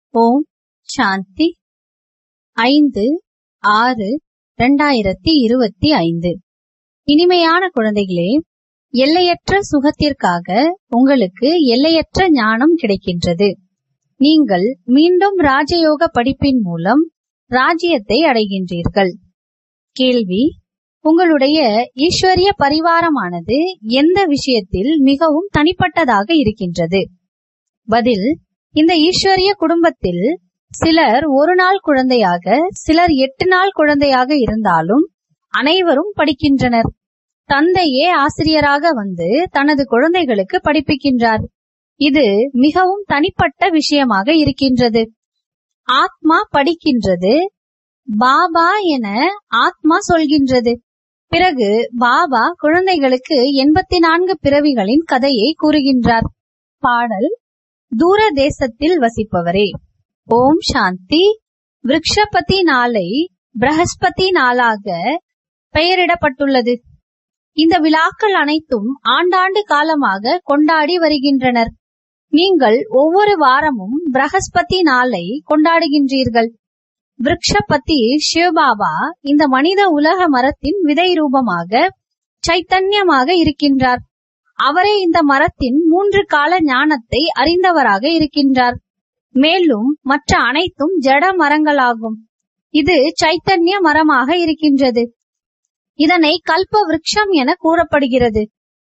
ஓம் சாந்தி ஐந்து ஆறு இரண்டாயிரத்தி இருபத்தி ஐந்து இனிமையான குழந்தைகளே எல்லையற்ற சுகத்திற்காக உங்களுக்கு எல்லையற்ற ஞானம் கிடைக்கின்றது நீங்கள் மீண்டும் ராஜயோக படிப்பின் மூலம் ராஜ்யத்தை அடைகின்றீர்கள் கேள்வி உங்களுடைய ஈஸ்வரிய பரிவாரமானது எந்த விஷயத்தில் மிகவும் தனிப்பட்டதாக இருக்கின்றது பதில் இந்த ஈஸ்வரிய குடும்பத்தில் சிலர் ஒரு நாள் குழந்தையாக சிலர் எட்டு நாள் குழந்தையாக இருந்தாலும் அனைவரும் படிக்கின்றனர் தந்தையே ஆசிரியராக வந்து தனது குழந்தைகளுக்கு படிப்பிக்கின்றார் இது மிகவும் தனிப்பட்ட விஷயமாக இருக்கின்றது ஆத்மா படிக்கின்றது பாபா என ஆத்மா சொல்கின்றது பிறகு பாபா குழந்தைகளுக்கு எண்பத்தி நான்கு பிறவிகளின் கதையை கூறுகின்றார் பாடல் தூர தேசத்தில் வசிப்பவரே ஓம் சாந்தி விருக்ஷபதி நாளை பிரகஸ்பதி நாளாக பெயரிடப்பட்டுள்ளது இந்த விழாக்கள் அனைத்தும் ஆண்டாண்டு காலமாக கொண்டாடி வருகின்றனர் நீங்கள் ஒவ்வொரு வாரமும் பிரகஸ்பதி நாளை கொண்டாடுகின்றீர்கள் விருக்ஷபதி சிவபாபா இந்த மனித உலக மரத்தின் விதை ரூபமாக சைத்தன்யமாக இருக்கின்றார் அவரே இந்த மரத்தின் மூன்று கால ஞானத்தை அறிந்தவராக இருக்கின்றார் மேலும் மற்ற அனைத்தும் ஜட மரங்களாகும் இது சைத்தன்ய மரமாக இருக்கின்றது இதனை கல்ப விருட்சம் என கூறப்படுகிறது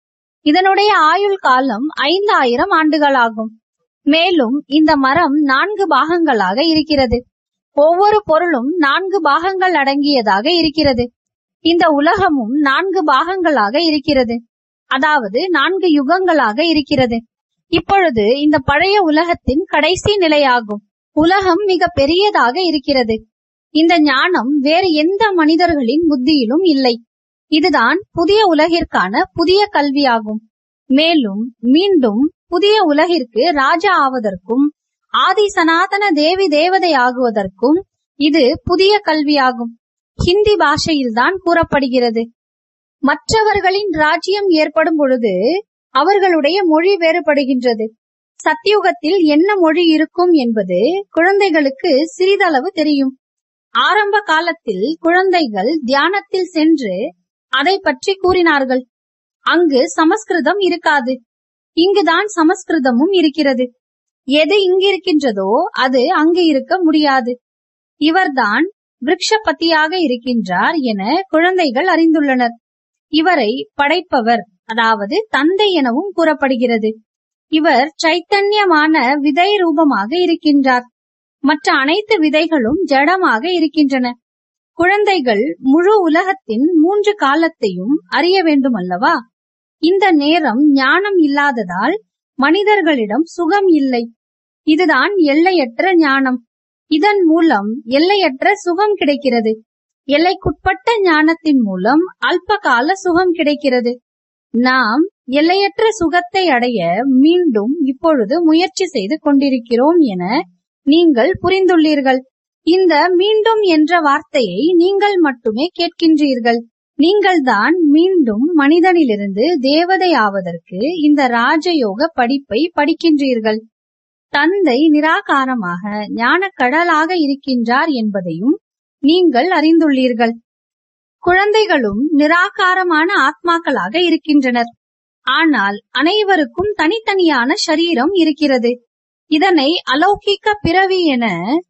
இதனுடைய ஆயுள் காலம் ஐந்தாயிரம் ஆண்டுகளாகும் மேலும் இந்த மரம் நான்கு பாகங்களாக இருக்கிறது ஒவ்வொரு பொருளும் நான்கு பாகங்கள் அடங்கியதாக இருக்கிறது இந்த உலகமும் நான்கு பாகங்களாக இருக்கிறது அதாவது நான்கு யுகங்களாக இருக்கிறது இப்பொழுது இந்த பழைய உலகத்தின் கடைசி நிலையாகும் உலகம் மிக பெரியதாக இருக்கிறது இந்த ஞானம் வேறு எந்த மனிதர்களின் புத்தியிலும் இல்லை இதுதான் புதிய உலகிற்கான புதிய கல்வியாகும் மேலும் மீண்டும் புதிய உலகிற்கு ராஜா ஆவதற்கும் ஆதி சனாதன தேவி தேவதை ஆகுவதற்கும் இது புதிய கல்வியாகும் ஹிந்தி பாஷையில்தான் கூறப்படுகிறது மற்றவர்களின் ராஜ்யம் ஏற்படும் பொழுது அவர்களுடைய மொழி வேறுபடுகின்றது சத்தியுகத்தில் என்ன மொழி இருக்கும் என்பது குழந்தைகளுக்கு சிறிதளவு தெரியும் ஆரம்ப காலத்தில் குழந்தைகள் தியானத்தில் சென்று அதை பற்றி கூறினார்கள் அங்கு சமஸ்கிருதம் இருக்காது இங்குதான் சமஸ்கிருதமும் இருக்கிறது எது இங்கிருக்கின்றதோ அது அங்கு இருக்க முடியாது இவர்தான் விருக்ஷபதியாக இருக்கின்றார் என குழந்தைகள் அறிந்துள்ளனர் இவரை படைப்பவர் அதாவது தந்தை எனவும் கூறப்படுகிறது இவர் சைத்தன்யமான விதை ரூபமாக இருக்கின்றார் மற்ற அனைத்து விதைகளும் ஜடமாக இருக்கின்றன குழந்தைகள் முழு உலகத்தின் மூன்று காலத்தையும் அறிய வேண்டும் அல்லவா இந்த நேரம் ஞானம் இல்லாததால் மனிதர்களிடம் சுகம் இல்லை இதுதான் எல்லையற்ற ஞானம் இதன் மூலம் எல்லையற்ற சுகம் கிடைக்கிறது எல்லைக்குட்பட்ட ஞானத்தின் மூலம் அல்ப கால சுகம் கிடைக்கிறது நாம் எல்லையற்ற சுகத்தை அடைய மீண்டும் இப்பொழுது முயற்சி செய்து கொண்டிருக்கிறோம் என நீங்கள் புரிந்துள்ளீர்கள் இந்த மீண்டும் என்ற வார்த்தையை நீங்கள் மட்டுமே கேட்கின்றீர்கள் நீங்கள்தான் மீண்டும் மனிதனிலிருந்து தேவதை ஆவதற்கு இந்த ராஜயோக படிப்பை படிக்கின்றீர்கள் தந்தை நிராகாரமாக ஞான கடலாக இருக்கின்றார் என்பதையும் நீங்கள் அறிந்துள்ளீர்கள் குழந்தைகளும் நிராகாரமான ஆத்மாக்களாக இருக்கின்றனர் ஆனால் அனைவருக்கும் தனித்தனியான சரீரம் இருக்கிறது இதனை அலௌகிக்க பிறவி என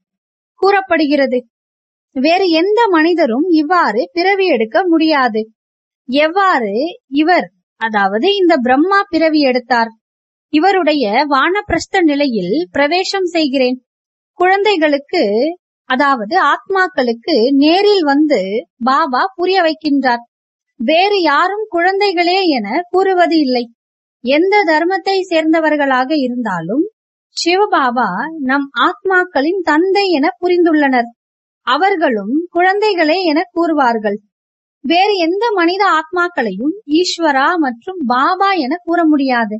கூறப்படுகிறது வேறு எந்த மனிதரும் இவ்வாறு பிறவி எடுக்க முடியாது எவ்வாறு இவர் அதாவது இந்த பிரம்மா பிறவி எடுத்தார் இவருடைய வானப்பிரஸ்த நிலையில் பிரவேசம் செய்கிறேன் குழந்தைகளுக்கு அதாவது ஆத்மாக்களுக்கு நேரில் வந்து பாபா புரிய வைக்கின்றார் வேறு யாரும் குழந்தைகளே என கூறுவது இல்லை எந்த தர்மத்தை சேர்ந்தவர்களாக இருந்தாலும் சிவபாபா நம் ஆத்மாக்களின் தந்தை என புரிந்துள்ளனர் அவர்களும் குழந்தைகளே என கூறுவார்கள் வேறு எந்த மனித ஆத்மாக்களையும் ஈஸ்வரா மற்றும் பாபா என கூற முடியாது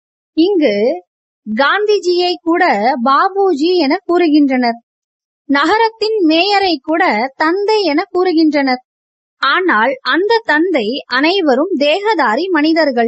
இங்கு காந்திஜியை கூட பாபுஜி என கூறுகின்றனர் நகரத்தின் மேயரை கூட தந்தை என கூறுகின்றனர் ஆனால் அந்த தந்தை அனைவரும் தேகதாரி மனிதர்கள்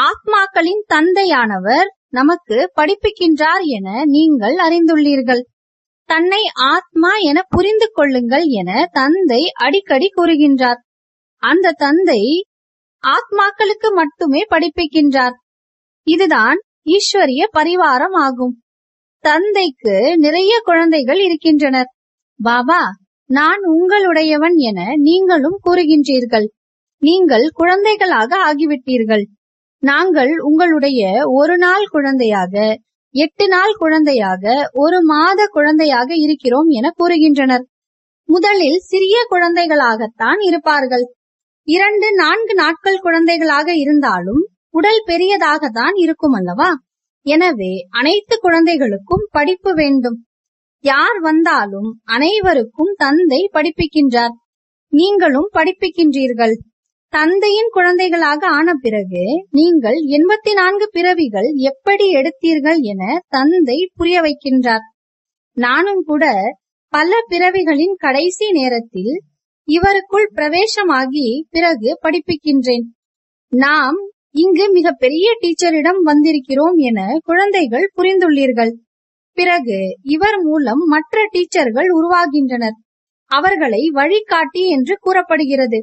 ஆத்மாக்களின் தந்தையானவர் நமக்கு படிப்பிக்கின்றார் என நீங்கள் அறிந்துள்ளீர்கள் தன்னை ஆத்மா என புரிந்து கொள்ளுங்கள் என தந்தை அடிக்கடி கூறுகின்றார் அந்த தந்தை ஆத்மாக்களுக்கு மட்டுமே படிப்பிக்கின்றார் இதுதான் ஈஸ்வரிய பரிவாரம் ஆகும் தந்தைக்கு நிறைய குழந்தைகள் இருக்கின்றனர் பாபா நான் உங்களுடையவன் என நீங்களும் கூறுகின்றீர்கள் நீங்கள் குழந்தைகளாக ஆகிவிட்டீர்கள் நாங்கள் உங்களுடைய ஒரு நாள் குழந்தையாக எட்டு நாள் குழந்தையாக ஒரு மாத குழந்தையாக இருக்கிறோம் என கூறுகின்றனர் முதலில் சிறிய குழந்தைகளாகத்தான் இருப்பார்கள் இரண்டு நான்கு நாட்கள் குழந்தைகளாக இருந்தாலும் உடல் பெரியதாக தான் இருக்கும் அல்லவா எனவே அனைத்து குழந்தைகளுக்கும் படிப்பு வேண்டும் யார் வந்தாலும் அனைவருக்கும் தந்தை படிப்பிக்கின்றார் நீங்களும் படிப்பிக்கின்றீர்கள் தந்தையின் குழந்தைகளாக ஆன பிறகு நீங்கள் எண்பத்தி நான்கு பிறவிகள் எப்படி எடுத்தீர்கள் என தந்தை புரிய வைக்கின்றார் நானும் கூட பல பிறவிகளின் கடைசி நேரத்தில் இவருக்குள் பிரவேசமாகி பிறகு படிப்பிக்கின்றேன் நாம் இங்கு மிக பெரிய டீச்சரிடம் வந்திருக்கிறோம் என குழந்தைகள் புரிந்துள்ளீர்கள் பிறகு இவர் மூலம் மற்ற டீச்சர்கள் உருவாகின்றனர் அவர்களை வழிகாட்டி என்று கூறப்படுகிறது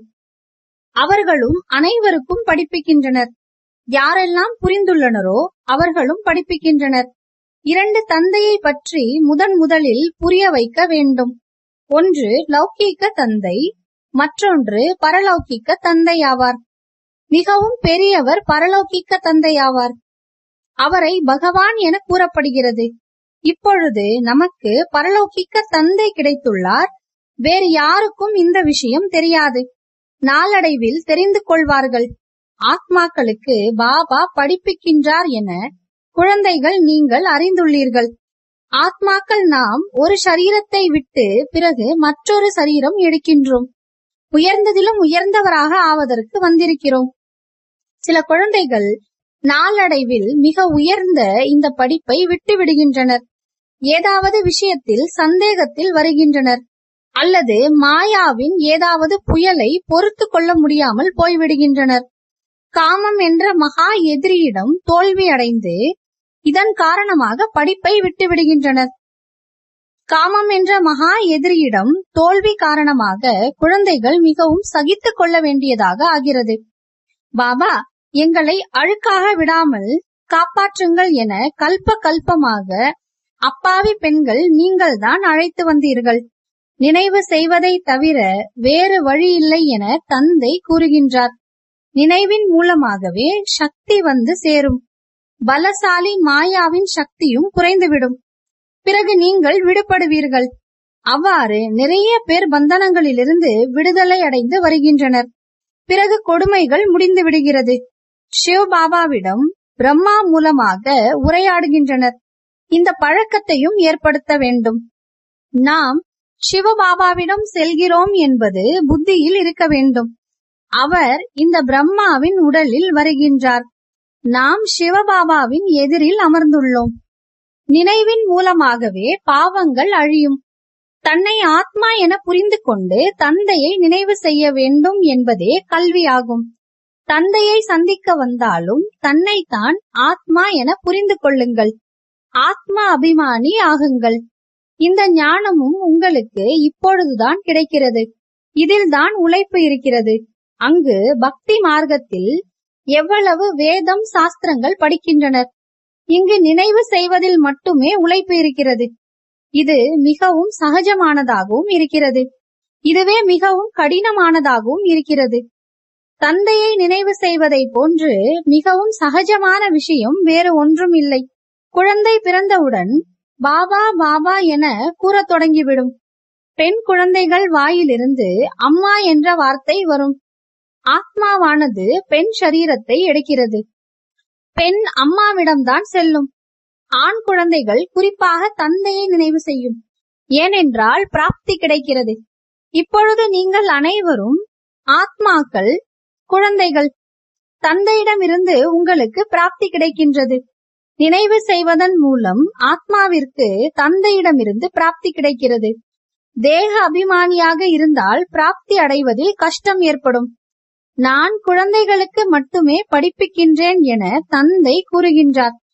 அவர்களும் அனைவருக்கும் படிப்பிக்கின்றனர் யாரெல்லாம் புரிந்துள்ளனரோ அவர்களும் படிப்பிக்கின்றனர் இரண்டு தந்தையை பற்றி முதன் முதலில் புரிய வைக்க வேண்டும் ஒன்று லௌகீக தந்தை மற்றொன்று பரலௌகிக்க தந்தை ஆவார் மிகவும் பெரியவர் பரலௌகிக்க தந்தை ஆவார் அவரை பகவான் என கூறப்படுகிறது இப்பொழுது நமக்கு பரலௌகிக்க தந்தை கிடைத்துள்ளார் வேறு யாருக்கும் இந்த விஷயம் தெரியாது நாளடைவில் தெரிந்து கொள்வார்கள் ஆத்மாக்களுக்கு பாபா படிப்பிக்கின்றார் என குழந்தைகள் நீங்கள் அறிந்துள்ளீர்கள் ஆத்மாக்கள் நாம் ஒரு சரீரத்தை விட்டு பிறகு மற்றொரு சரீரம் எடுக்கின்றோம் உயர்ந்ததிலும் உயர்ந்தவராக ஆவதற்கு வந்திருக்கிறோம் சில குழந்தைகள் நாளடைவில் மிக உயர்ந்த இந்த படிப்பை விட்டு விடுகின்றனர் ஏதாவது விஷயத்தில் சந்தேகத்தில் வருகின்றனர் அல்லது மாயாவின் ஏதாவது புயலை பொறுத்து கொள்ள முடியாமல் போய்விடுகின்றனர் காமம் என்ற மகா எதிரியிடம் தோல்வி அடைந்து இதன் காரணமாக படிப்பை விட்டு விடுகின்றனர் காமம் என்ற மகா எதிரியிடம் தோல்வி காரணமாக குழந்தைகள் மிகவும் சகித்துக் கொள்ள வேண்டியதாக ஆகிறது பாபா எங்களை அழுக்காக விடாமல் காப்பாற்றுங்கள் என கல்ப கல்பமாக அப்பாவி பெண்கள் நீங்கள்தான் அழைத்து வந்தீர்கள் நினைவு செய்வதை தவிர வேறு வழி இல்லை என தந்தை கூறுகின்றார் நினைவின் மூலமாகவே சக்தி வந்து சேரும் பலசாலி மாயாவின் சக்தியும் குறைந்துவிடும் பிறகு நீங்கள் விடுபடுவீர்கள் அவ்வாறு நிறைய பேர் பந்தனங்களிலிருந்து விடுதலை அடைந்து வருகின்றனர் பிறகு கொடுமைகள் முடிந்து விடுகிறது சிவ பாபாவிடம் பிரம்மா மூலமாக உரையாடுகின்றனர் இந்த பழக்கத்தையும் ஏற்படுத்த வேண்டும் நாம் சிவபாபாவிடம் செல்கிறோம் என்பது புத்தியில் இருக்க வேண்டும் அவர் இந்த பிரம்மாவின் உடலில் வருகின்றார் நாம் சிவபாபாவின் எதிரில் அமர்ந்துள்ளோம் நினைவின் மூலமாகவே பாவங்கள் அழியும் தன்னை ஆத்மா என புரிந்து கொண்டு தந்தையை நினைவு செய்ய வேண்டும் என்பதே கல்வியாகும் தந்தையை சந்திக்க வந்தாலும் தன்னைத்தான் ஆத்மா என புரிந்து கொள்ளுங்கள் ஆத்மா அபிமானி ஆகுங்கள் இந்த ஞானமும் உங்களுக்கு இப்பொழுதுதான் கிடைக்கிறது இதில்தான் உழைப்பு இருக்கிறது அங்கு பக்தி மார்க்கத்தில் எவ்வளவு வேதம் சாஸ்திரங்கள் படிக்கின்றனர் இங்கு நினைவு செய்வதில் மட்டுமே உழைப்பு இருக்கிறது இது மிகவும் சகஜமானதாகவும் இருக்கிறது இதுவே மிகவும் கடினமானதாகவும் இருக்கிறது தந்தையை நினைவு செய்வதை போன்று மிகவும் சகஜமான விஷயம் வேறு ஒன்றும் இல்லை குழந்தை பிறந்தவுடன் பாபா பாபா என கூறத் தொடங்கிவிடும் பெண் குழந்தைகள் வாயிலிருந்து அம்மா என்ற வார்த்தை வரும் ஆத்மாவானது பெண் சரீரத்தை எடுக்கிறது பெண் அம்மாவிடம்தான் செல்லும் ஆண் குழந்தைகள் குறிப்பாக தந்தையை நினைவு செய்யும் ஏனென்றால் பிராப்தி கிடைக்கிறது இப்பொழுது நீங்கள் அனைவரும் ஆத்மாக்கள் குழந்தைகள் தந்தையிடமிருந்து உங்களுக்கு பிராப்தி கிடைக்கின்றது நினைவு செய்வதன் மூலம் ஆத்மாவிற்கு தந்தையிடமிருந்து பிராப்தி கிடைக்கிறது தேக அபிமானியாக இருந்தால் பிராப்தி அடைவதில் கஷ்டம் ஏற்படும் நான் குழந்தைகளுக்கு மட்டுமே படிப்பிக்கின்றேன் என தந்தை கூறுகின்றார்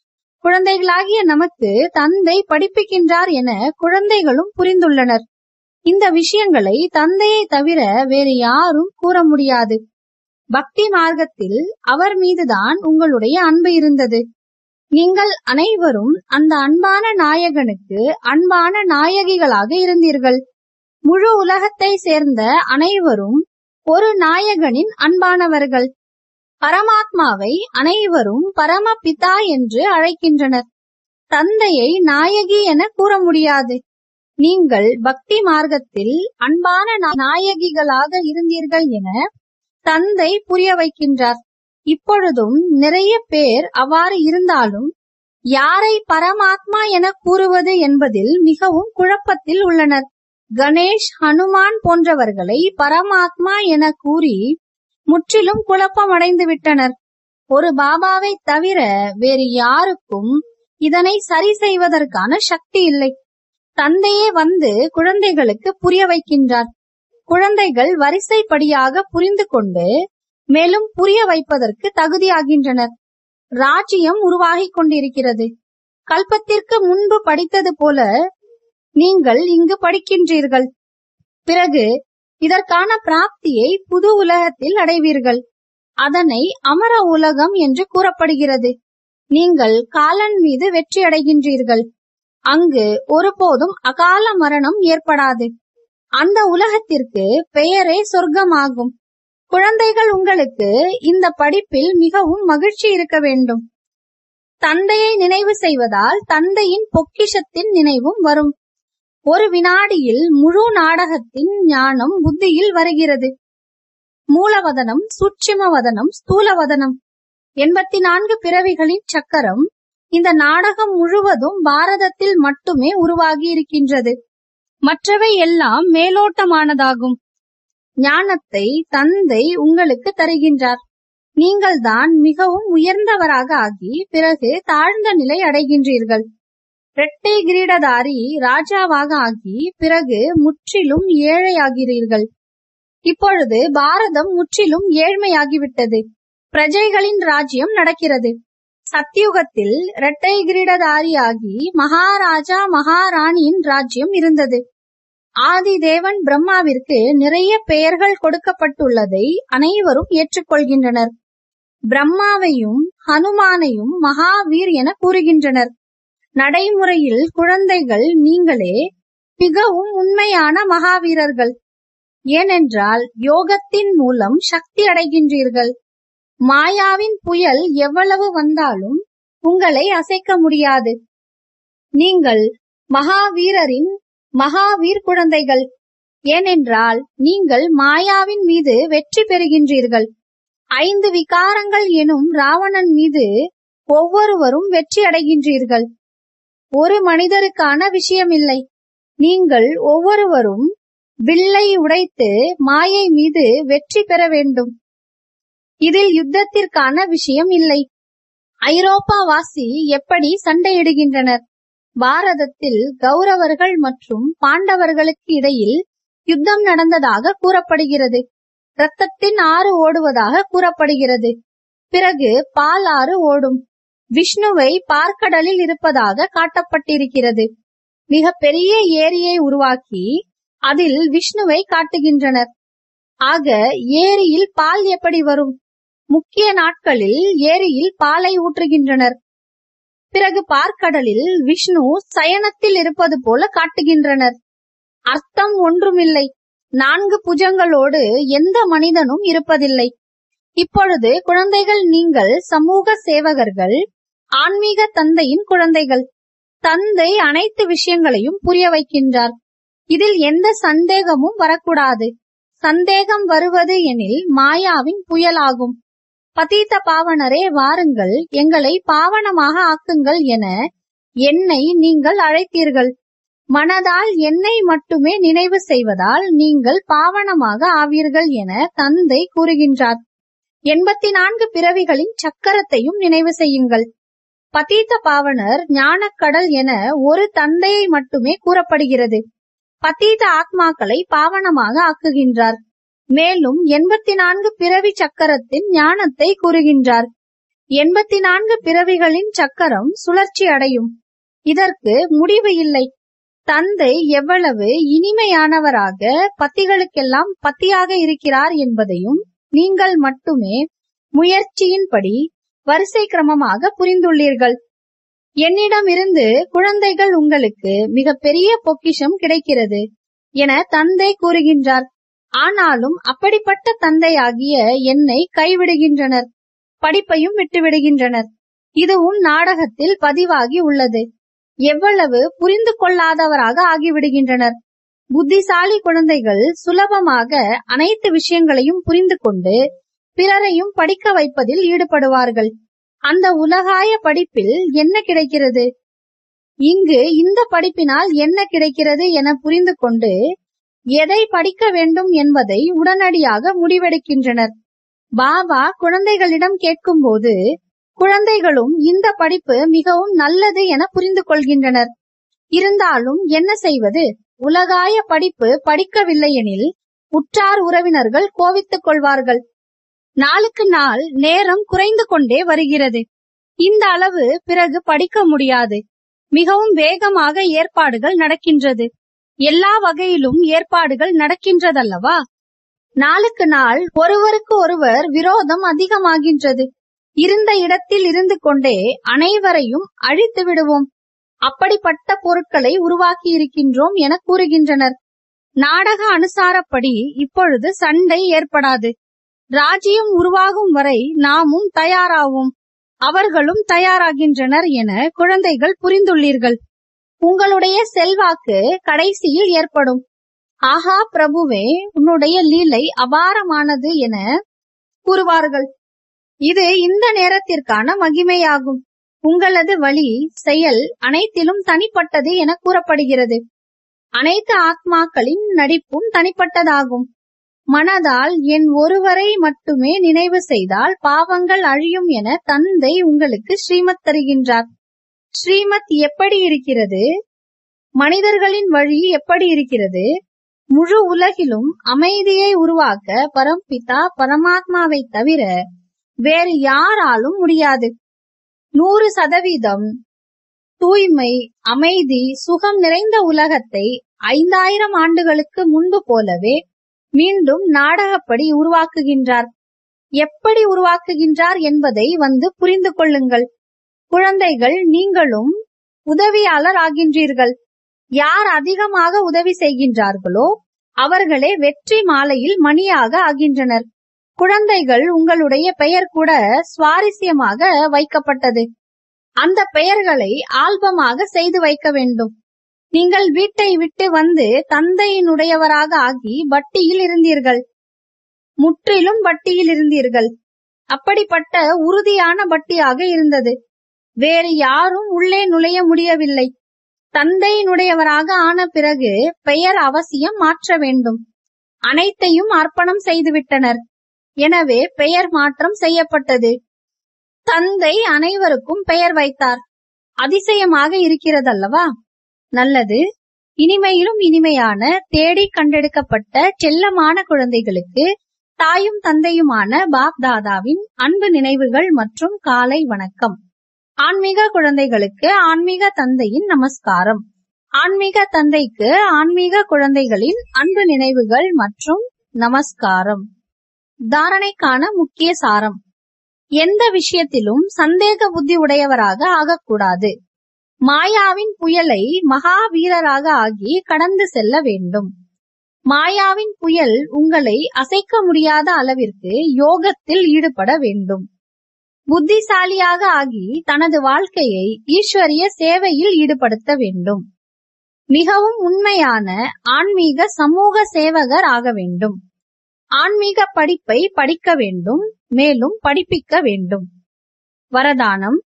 குழந்தைகளாகிய நமக்கு தந்தை படிப்பிக்கின்றார் என குழந்தைகளும் புரிந்துள்ளனர் இந்த விஷயங்களை தந்தையை தவிர வேறு யாரும் கூற முடியாது பக்தி மார்க்கத்தில் அவர் மீதுதான் உங்களுடைய அன்பு இருந்தது நீங்கள் அனைவரும் அந்த அன்பான நாயகனுக்கு அன்பான நாயகிகளாக இருந்தீர்கள் முழு உலகத்தை சேர்ந்த அனைவரும் ஒரு நாயகனின் அன்பானவர்கள் பரமாத்மாவை அனைவரும் பரமபிதா என்று அழைக்கின்றனர் தந்தையை நாயகி என கூற முடியாது நீங்கள் பக்தி மார்க்கத்தில் அன்பான நா- நாயகிகளாக இருந்தீர்கள் என தந்தை புரிய வைக்கின்றார் இப்பொழுதும் நிறைய பேர் அவ்வாறு இருந்தாலும் யாரை பரமாத்மா என கூறுவது என்பதில் மிகவும் குழப்பத்தில் உள்ளனர் கணேஷ் ஹனுமான் போன்றவர்களை பரமாத்மா என கூறி முற்றிலும் குழப்பமடைந்து விட்டனர் ஒரு பாபாவை தவிர வேறு யாருக்கும் இதனை சரி செய்வதற்கான சக்தி இல்லை தந்தையே வந்து குழந்தைகளுக்கு புரிய வைக்கின்றார் குழந்தைகள் வரிசைப்படியாக புரிந்து கொண்டு மேலும் புரிய வைப்பதற்கு தகுதியாகின்றனர் ராஜ்யம் உருவாகிக் கொண்டிருக்கிறது கல்பத்திற்கு முன்பு படித்தது போல நீங்கள் இங்கு படிக்கின்றீர்கள் பிறகு இதற்கான பிராப்தியை புது உலகத்தில் அடைவீர்கள் அதனை அமர உலகம் என்று கூறப்படுகிறது நீங்கள் காலன் மீது வெற்றி அடைகின்றீர்கள் அங்கு ஒருபோதும் அகால மரணம் ஏற்படாது அந்த உலகத்திற்கு பெயரே சொர்க்கமாகும் குழந்தைகள் உங்களுக்கு இந்த படிப்பில் மிகவும் மகிழ்ச்சி இருக்க வேண்டும் தந்தையை நினைவு செய்வதால் தந்தையின் பொக்கிஷத்தின் நினைவும் வரும் ஒரு வினாடியில் முழு நாடகத்தின் ஞானம் புத்தியில் வருகிறது மூலவதனம் சூட்சுமவதனம் ஸ்தூலவதனம் எண்பத்தி நான்கு பிறவிகளின் சக்கரம் இந்த நாடகம் முழுவதும் பாரதத்தில் மட்டுமே உருவாகி இருக்கின்றது மற்றவை எல்லாம் மேலோட்டமானதாகும் ஞானத்தை தந்தை உங்களுக்கு தருகின்றார் நீங்கள்தான் மிகவும் உயர்ந்தவராக ஆகி பிறகு தாழ்ந்த நிலை அடைகின்றீர்கள் இரட்டை கிரீடதாரி ராஜாவாக ஆகி பிறகு முற்றிலும் ஏழையாகிறீர்கள் இப்பொழுது பாரதம் முற்றிலும் ஏழ்மையாகிவிட்டது பிரஜைகளின் ராஜ்யம் நடக்கிறது சத்தியுகத்தில் இரட்டை கிரீடதாரியாகி மகாராஜா மகாராணியின் ராஜ்யம் இருந்தது ஆதி தேவன் பிரம்மாவிற்கு நிறைய பெயர்கள் கொடுக்கப்பட்டுள்ளதை அனைவரும் ஏற்றுக்கொள்கின்றனர் பிரம்மாவையும் ஹனுமானையும் மகாவீர் என கூறுகின்றனர் நடைமுறையில் குழந்தைகள் நீங்களே மிகவும் உண்மையான மகாவீரர்கள் ஏனென்றால் யோகத்தின் மூலம் சக்தி அடைகின்றீர்கள் மாயாவின் புயல் எவ்வளவு வந்தாலும் உங்களை அசைக்க முடியாது நீங்கள் மகாவீரரின் மகாவீர் குழந்தைகள் ஏனென்றால் நீங்கள் மாயாவின் மீது வெற்றி பெறுகின்றீர்கள் ஐந்து விகாரங்கள் எனும் ராவணன் மீது ஒவ்வொருவரும் வெற்றி அடைகின்றீர்கள் ஒரு மனிதருக்கான விஷயமில்லை நீங்கள் ஒவ்வொருவரும் வில்லை உடைத்து மாயை மீது வெற்றி பெற வேண்டும் இதில் யுத்தத்திற்கான விஷயம் இல்லை ஐரோப்பாவாசி எப்படி சண்டையிடுகின்றனர் பாரதத்தில் கௌரவர்கள் மற்றும் பாண்டவர்களுக்கு இடையில் யுத்தம் நடந்ததாக கூறப்படுகிறது ரத்தத்தின் ஆறு ஓடுவதாக கூறப்படுகிறது பிறகு பால் ஆறு ஓடும் விஷ்ணுவை பார்க்கடலில் இருப்பதாக காட்டப்பட்டிருக்கிறது மிக பெரிய ஏரியை உருவாக்கி அதில் விஷ்ணுவை காட்டுகின்றனர் ஆக ஏரியில் பால் எப்படி வரும் முக்கிய நாட்களில் ஏரியில் பாலை ஊற்றுகின்றனர் பிறகு பார்க்கடலில் விஷ்ணு சயனத்தில் இருப்பது போல காட்டுகின்றனர் அர்த்தம் ஒன்றுமில்லை நான்கு புஜங்களோடு எந்த மனிதனும் இருப்பதில்லை இப்பொழுது குழந்தைகள் நீங்கள் சமூக சேவகர்கள் ஆன்மீக தந்தையின் குழந்தைகள் தந்தை அனைத்து விஷயங்களையும் புரிய வைக்கின்றார் இதில் எந்த சந்தேகமும் வரக்கூடாது சந்தேகம் வருவது எனில் மாயாவின் புயலாகும் பதீத்த பாவனரே வாருங்கள் எங்களை பாவனமாக ஆக்குங்கள் என என்னை நீங்கள் அழைத்தீர்கள் மனதால் என்னை மட்டுமே நினைவு செய்வதால் நீங்கள் பாவனமாக ஆவீர்கள் என தந்தை கூறுகின்றார் எண்பத்தி நான்கு பிறவிகளின் சக்கரத்தையும் நினைவு செய்யுங்கள் பதீத்த பாவனர் ஞானக்கடல் என ஒரு தந்தையை மட்டுமே கூறப்படுகிறது பதீத ஆத்மாக்களை பாவனமாக ஆக்குகின்றார் மேலும் எண்பத்தி நான்கு பிறவி சக்கரத்தின் ஞானத்தை கூறுகின்றார் எண்பத்தி நான்கு பிறவிகளின் சக்கரம் சுழற்சி அடையும் இதற்கு முடிவு இல்லை தந்தை எவ்வளவு இனிமையானவராக பத்திகளுக்கெல்லாம் பத்தியாக இருக்கிறார் என்பதையும் நீங்கள் மட்டுமே முயற்சியின்படி வரிசை கிரமமாக புரிந்துள்ளீர்கள் என்னிடமிருந்து குழந்தைகள் உங்களுக்கு மிக பெரிய பொக்கிஷம் கிடைக்கிறது என தந்தை கூறுகின்றார் ஆனாலும் அப்படிப்பட்ட தந்தையாகிய என்னை கைவிடுகின்றனர் படிப்பையும் விட்டுவிடுகின்றனர் இதுவும் நாடகத்தில் பதிவாகி உள்ளது எவ்வளவு புரிந்து கொள்ளாதவராக ஆகிவிடுகின்றனர் புத்திசாலி குழந்தைகள் சுலபமாக அனைத்து விஷயங்களையும் புரிந்து கொண்டு பிறரையும் படிக்க வைப்பதில் ஈடுபடுவார்கள் அந்த உலகாய படிப்பில் என்ன கிடைக்கிறது இங்கு இந்த படிப்பினால் என்ன கிடைக்கிறது என புரிந்து கொண்டு எதை படிக்க வேண்டும் என்பதை உடனடியாக முடிவெடுக்கின்றனர் பாபா குழந்தைகளிடம் கேட்கும்போது குழந்தைகளும் இந்த படிப்பு மிகவும் நல்லது என புரிந்து கொள்கின்றனர் இருந்தாலும் என்ன செய்வது உலகாய படிப்பு படிக்கவில்லை எனில் உற்றார் உறவினர்கள் கோவித்துக் கொள்வார்கள் நாளுக்கு நாள் நேரம் குறைந்து கொண்டே வருகிறது இந்த அளவு பிறகு படிக்க முடியாது மிகவும் வேகமாக ஏற்பாடுகள் நடக்கின்றது எல்லா வகையிலும் ஏற்பாடுகள் நடக்கின்றதல்லவா நாளுக்கு நாள் ஒருவருக்கு ஒருவர் விரோதம் அதிகமாகின்றது இருந்த இடத்தில் இருந்து கொண்டே அனைவரையும் அழித்து விடுவோம் அப்படிப்பட்ட பொருட்களை உருவாக்கி இருக்கின்றோம் என கூறுகின்றனர் நாடக அனுசாரப்படி இப்பொழுது சண்டை ஏற்படாது ராஜ்யம் உருவாகும் வரை நாமும் தயாராவோம் அவர்களும் தயாராகின்றனர் என குழந்தைகள் புரிந்துள்ளீர்கள் உங்களுடைய செல்வாக்கு கடைசியில் ஏற்படும் ஆஹா பிரபுவே உன்னுடைய லீலை அபாரமானது என கூறுவார்கள் இது இந்த நேரத்திற்கான மகிமையாகும் உங்களது வழி செயல் அனைத்திலும் தனிப்பட்டது என கூறப்படுகிறது அனைத்து ஆத்மாக்களின் நடிப்பும் தனிப்பட்டதாகும் மனதால் என் ஒருவரை மட்டுமே நினைவு செய்தால் பாவங்கள் அழியும் என தந்தை உங்களுக்கு ஸ்ரீமத் தருகின்றார் ஸ்ரீமத் எப்படி இருக்கிறது மனிதர்களின் வழி எப்படி இருக்கிறது முழு உலகிலும் அமைதியை உருவாக்க பரம்பிதா பரமாத்மாவை தவிர வேறு யாராலும் முடியாது நூறு சதவீதம் தூய்மை அமைதி சுகம் நிறைந்த உலகத்தை ஐந்தாயிரம் ஆண்டுகளுக்கு முன்பு போலவே மீண்டும் நாடகப்படி உருவாக்குகின்றார் எப்படி உருவாக்குகின்றார் என்பதை வந்து புரிந்து கொள்ளுங்கள் குழந்தைகள் நீங்களும் உதவியாளர் ஆகின்றீர்கள் யார் அதிகமாக உதவி செய்கின்றார்களோ அவர்களே வெற்றி மாலையில் மணியாக ஆகின்றனர் குழந்தைகள் உங்களுடைய பெயர் கூட சுவாரஸ்யமாக வைக்கப்பட்டது அந்த பெயர்களை ஆல்பமாக செய்து வைக்க வேண்டும் நீங்கள் வீட்டை விட்டு வந்து தந்தையினுடையவராக ஆகி வட்டியில் இருந்தீர்கள் முற்றிலும் வட்டியில் இருந்தீர்கள் அப்படிப்பட்ட உறுதியான வட்டியாக இருந்தது வேறு யாரும் உள்ளே நுழைய முடியவில்லை தந்தையினுடையவராக ஆன பிறகு பெயர் அவசியம் மாற்ற வேண்டும் அனைத்தையும் அர்ப்பணம் செய்துவிட்டனர் எனவே பெயர் மாற்றம் செய்யப்பட்டது தந்தை அனைவருக்கும் பெயர் வைத்தார் அதிசயமாக இருக்கிறதல்லவா நல்லது இனிமையிலும் இனிமையான தேடி கண்டெடுக்கப்பட்ட செல்லமான குழந்தைகளுக்கு தாயும் தந்தையுமான பாப் தாதாவின் அன்பு நினைவுகள் மற்றும் காலை வணக்கம் ஆன்மீக குழந்தைகளுக்கு ஆன்மீக தந்தையின் நமஸ்காரம் ஆன்மீக தந்தைக்கு ஆன்மீக குழந்தைகளின் அன்பு நினைவுகள் மற்றும் நமஸ்காரம் தாரணைக்கான முக்கிய சாரம் எந்த விஷயத்திலும் சந்தேக புத்தி உடையவராக ஆகக்கூடாது மாயாவின் புயலை மகாவீரராக ஆகி கடந்து செல்ல வேண்டும் மாயாவின் புயல் உங்களை அசைக்க முடியாத அளவிற்கு யோகத்தில் ஈடுபட வேண்டும் புத்திசாலியாக ஆகி தனது வாழ்க்கையை ஈஸ்வரிய சேவையில் ஈடுபடுத்த வேண்டும் மிகவும் உண்மையான ஆன்மீக சமூக சேவகர் ஆக வேண்டும் ஆன்மீக படிப்பை படிக்க வேண்டும் மேலும் படிப்பிக்க வேண்டும் வரதானம்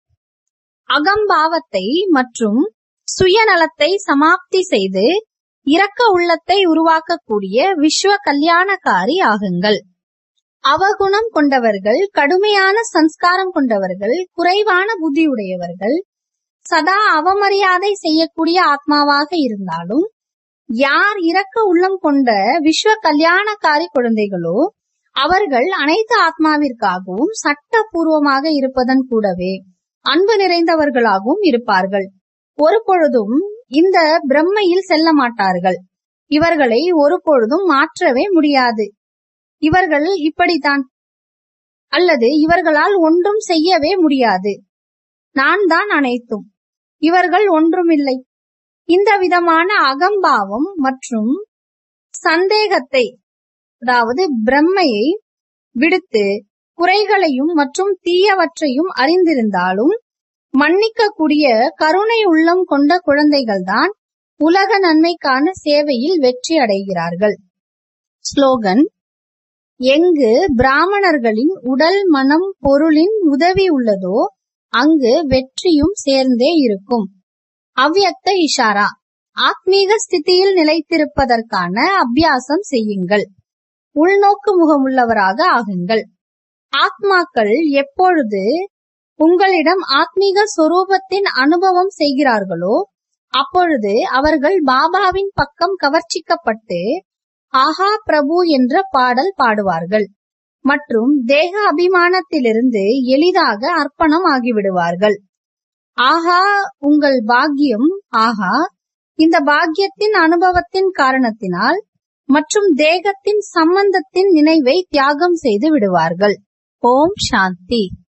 அகம்பாவத்தை மற்றும் சுயநலத்தை சமாப்தி செய்து இரக்க உள்ளத்தை உருவாக்கக்கூடிய விஸ்வ கல்யாணக்காரி ஆகுங்கள் அவகுணம் கொண்டவர்கள் கடுமையான சம்ஸ்காரம் கொண்டவர்கள் குறைவான புத்தியுடையவர்கள் சதா அவமரியாதை செய்யக்கூடிய ஆத்மாவாக இருந்தாலும் யார் இரக்க உள்ளம் கொண்ட விஸ்வ கல்யாணக்காரி குழந்தைகளோ அவர்கள் அனைத்து ஆத்மாவிற்காகவும் சட்டபூர்வமாக இருப்பதன் கூடவே அன்பு நிறைந்தவர்களாகவும் இருப்பார்கள் ஒரு பொழுதும் இந்த பிரம்மையில் செல்ல மாட்டார்கள் இவர்களை ஒரு பொழுதும் மாற்றவே முடியாது இவர்கள் இப்படித்தான் அல்லது இவர்களால் ஒன்றும் செய்யவே முடியாது நான் தான் அனைத்தும் இவர்கள் ஒன்றுமில்லை இந்த விதமான அகம்பாவம் மற்றும் சந்தேகத்தை அதாவது பிரம்மையை விடுத்து குறைகளையும் மற்றும் தீயவற்றையும் அறிந்திருந்தாலும் மன்னிக்கக்கூடிய கருணை உள்ளம் கொண்ட குழந்தைகள்தான் உலக நன்மைக்கான சேவையில் வெற்றி அடைகிறார்கள் ஸ்லோகன் எங்கு பிராமணர்களின் உடல் மனம் பொருளின் உதவி உள்ளதோ அங்கு வெற்றியும் சேர்ந்தே இருக்கும் அவ்யக்த இஷாரா ஆத்மீக ஸ்திதியில் நிலைத்திருப்பதற்கான அபியாசம் செய்யுங்கள் உள்நோக்கு முகமுள்ளவராக ஆகுங்கள் ஆத்மாக்கள் எப்பொழுது உங்களிடம் ஆத்மீக சொரூபத்தின் அனுபவம் செய்கிறார்களோ அப்பொழுது அவர்கள் பாபாவின் பக்கம் கவர்ச்சிக்கப்பட்டு ஆஹா பிரபு என்ற பாடல் பாடுவார்கள் மற்றும் தேக அபிமானத்திலிருந்து எளிதாக அர்ப்பணம் ஆகிவிடுவார்கள் ஆஹா உங்கள் பாக்கியம் ஆஹா இந்த பாக்கியத்தின் அனுபவத்தின் காரணத்தினால் மற்றும் தேகத்தின் சம்பந்தத்தின் நினைவை தியாகம் செய்து விடுவார்கள் ஓம் சாந்தி